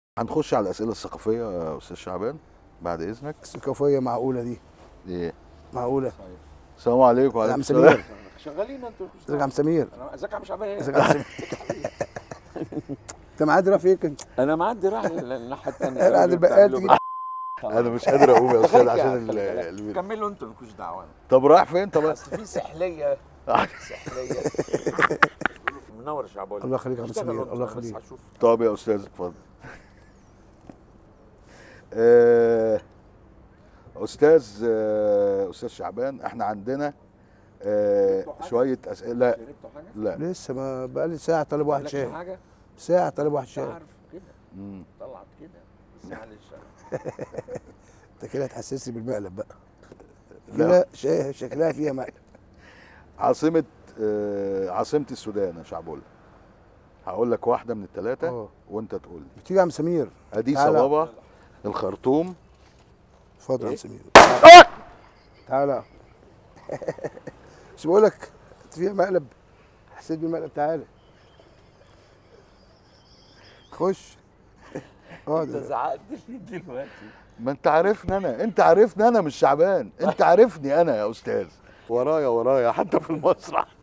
هنخش على الاسئله الثقافيه يا استاذ شعبان بعد اذنك الثقافيه معقوله دي ايه معقوله السلام عليكم يا عم وعليكم سمير السلام شغالين انتوا ازيك يا عم سمير أنا- ازيك يا عم شعبان ازيك ايه؟ يا عم سمير انت معدي رايح فين كنت؟ انا معدي راح الناحيه الثانيه راح البقال تجيب انا مش قادر اقوم يا استاذ عشان ال- ال... ال- كملوا انتوا مالكوش دعوه طب رايح فين طب اصل في سحليه سحليه منور يا شعبان الله يخليك يا عم اشتغل سمير، انت، الله بس يخليك. هشوف. طب يا استاذ اتفضل آه، استاذ آه، استاذ شعبان احنا عندنا آه، شويه اسئله لا شربتوا حاجه؟ لا لسه ما بقالي ساعه طالب واحد مالكش شاي حاجه؟ ساعه طالب واحد مش شاي عارف كده مم. طلعت كده بس معلش انت كده هتحسسني بالمقلب بقى لا. كده شاي شكلها فيها مقلب عاصمه آه، عاصمه السودان يا شعبولة هقول لك واحده من الثلاثه اه وانت تقول لي بتيجي يا عم سمير اديس تعالى. ابابا الخرطوم اتفضل يا عم إيه؟ سمير تعالى مش بقول لك انت فيها مقلب حسيت بالمقلب تعالى خش اه انت ده- زعقت لي دلوقتي ما انت عارفني انا انت عارفني انا مش شعبان انت عارفني انا يا استاذ ورايا ورايا حتى في المسرح